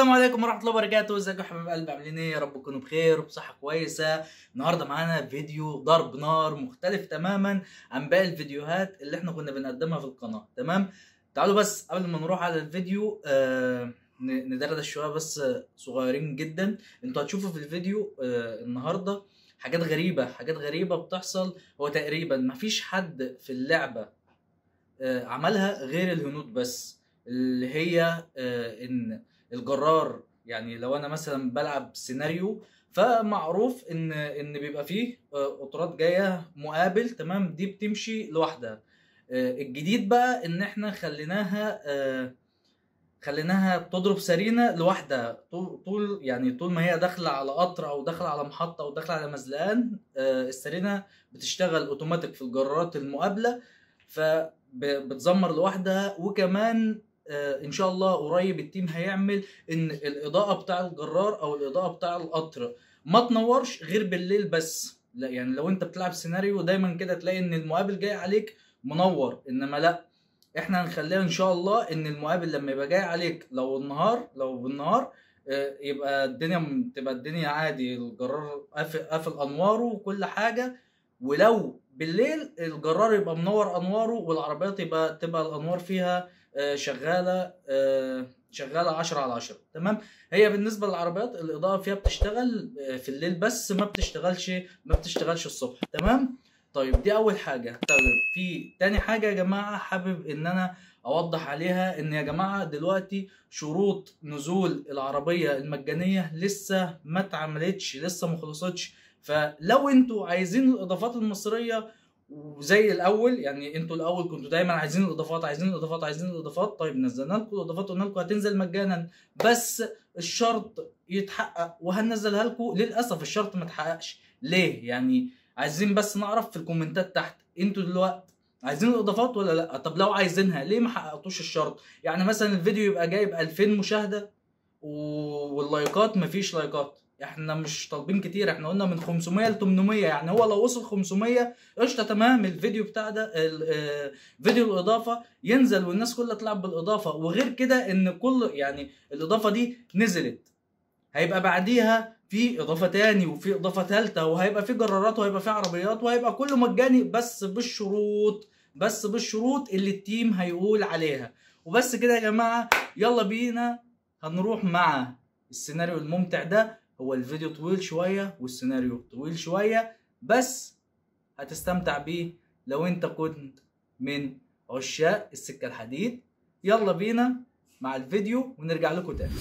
السلام عليكم ورحمه الله وبركاته ازيكم يا حبايب قلبي عاملين ايه يا رب تكونوا بخير وبصحه كويسه النهارده معانا فيديو ضرب نار مختلف تماما عن باقي الفيديوهات اللي احنا كنا بنقدمها في القناه تمام تعالوا بس قبل ما نروح على الفيديو آه ن- ندردش شويه بس آه، صغيرين جدا انتوا هتشوفوا في الفيديو آه النهارده حاجات غريبه حاجات غريبه بتحصل هو تقريبا مفيش حد في اللعبه آه عملها غير الهنود بس اللي هي آه ان الجرار يعني لو انا مثلا بلعب سيناريو فمعروف ان ان بيبقى فيه آه، قطرات جايه مقابل تمام دي بتمشي لوحدها آه، الجديد بقى ان احنا خليناها آه، خليناها تضرب سرينه لوحدها طول طول يعني طول ما هي داخله على قطر او داخله على محطه او داخله على مزلقان آه، السرينه بتشتغل اوتوماتيك في الجرارات المقابله فبتزمر لوحدها وكمان آه، ان شاء الله قريب التيم هيعمل ان الاضاءه بتاع الجرار او الاضاءه بتاع القطر ما تنورش غير بالليل بس لا يعني لو انت بتلعب سيناريو دايما كده تلاقي ان المقابل جاي عليك منور انما لا احنا هنخليها ان شاء الله ان المقابل لما يبقى جاي عليك لو النهار لو بالنهار آه، يبقى الدنيا تبقى الدنيا عادي الجرار قافل قافل انواره وكل حاجه ولو بالليل الجرار يبقى منور انواره والعربيات يبقى تبقى الانوار فيها آه، شغاله آه، شغاله 10 على 10 تمام هي بالنسبه للعربيات الاضاءه فيها بتشتغل آه، في الليل بس ما بتشتغلش ما بتشتغلش الصبح تمام طيب دي اول حاجه طيب في تاني حاجه يا جماعه حابب ان انا اوضح عليها ان يا جماعه دلوقتي شروط نزول العربيه المجانيه لسه ما اتعملتش لسه ما خلصتش فلو انتوا عايزين الاضافات المصريه وزي الاول يعني انتوا الاول كنتوا دايما عايزين الاضافات عايزين الاضافات عايزين الاضافات طيب نزلنا لكم الاضافات قلنا لكم هتنزل مجانا بس الشرط يتحقق وهنزلها لكم للاسف الشرط ما اتحققش ليه يعني عايزين بس نعرف في الكومنتات تحت انتوا دلوقتي عايزين الاضافات ولا لا طب لو عايزينها ليه ما حققتوش الشرط يعني مثلا الفيديو يبقى جايب 2000 مشاهده و- واللايكات مفيش لايكات احنا مش طالبين كتير احنا قلنا من 500 ل 800 يعني هو لو وصل 500 قشطه تمام الفيديو بتاع ده ال- آه، فيديو الاضافه ينزل والناس كلها تلعب بالاضافه وغير كده ان كل يعني الاضافه دي نزلت هيبقى بعديها في اضافه تاني وفي اضافه ثالثه وهيبقى في جرارات وهيبقى في عربيات وهيبقى كله مجاني بس بالشروط بس بالشروط اللي التيم هيقول عليها وبس كده يا جماعه يلا بينا هنروح مع السيناريو الممتع ده هو الفيديو طويل شويه والسيناريو طويل شويه بس هتستمتع بيه لو انت كنت من عشاق السكه الحديد يلا بينا مع الفيديو ونرجع لكم تاني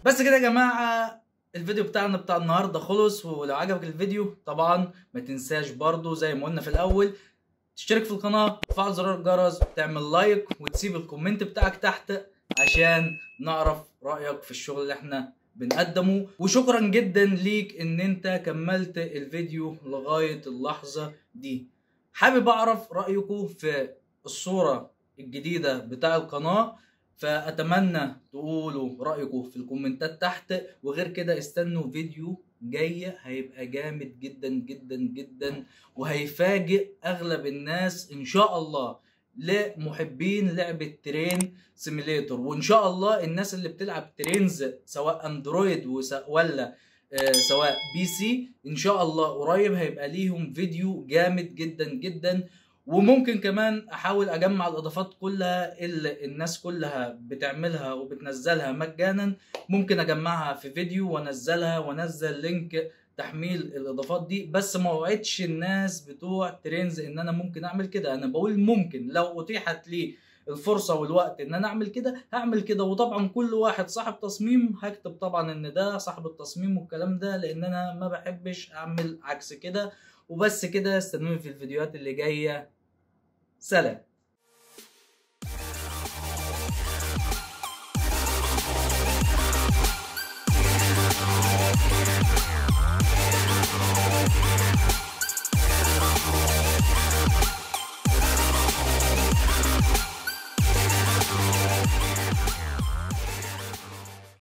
بس كده يا جماعه الفيديو بتاعنا بتاع النهارده خلص ولو عجبك الفيديو طبعا ما تنساش برضو زي ما قلنا في الاول تشترك في القناه تفعل زرار الجرس تعمل لايك وتسيب الكومنت بتاعك تحت عشان نعرف رايك في الشغل اللي احنا بنقدمه وشكرا جدا ليك ان انت كملت الفيديو لغايه اللحظه دي حابب اعرف رايكم في الصوره الجديده بتاع القناه فاتمنى تقولوا رايكم في الكومنتات تحت وغير كده استنوا فيديو جاي هيبقى جامد جدا جدا جدا وهيفاجئ اغلب الناس ان شاء الله لمحبين لعبة ترين سيميليتور وان شاء الله الناس اللي بتلعب ترينز سواء اندرويد ولا آه سواء بي سي ان شاء الله قريب هيبقى ليهم فيديو جامد جدا جدا وممكن كمان احاول اجمع الاضافات كلها اللي الناس كلها بتعملها وبتنزلها مجانا ممكن اجمعها في فيديو وانزلها وانزل لينك تحميل الاضافات دي بس ما وعدش الناس بتوع ترينز ان انا ممكن اعمل كده انا بقول ممكن لو اتيحت لي الفرصه والوقت ان انا اعمل كده هعمل كده وطبعا كل واحد صاحب تصميم هكتب طبعا ان ده صاحب التصميم والكلام ده لان انا ما بحبش اعمل عكس كده وبس كده استنوني في الفيديوهات اللي جايه سلام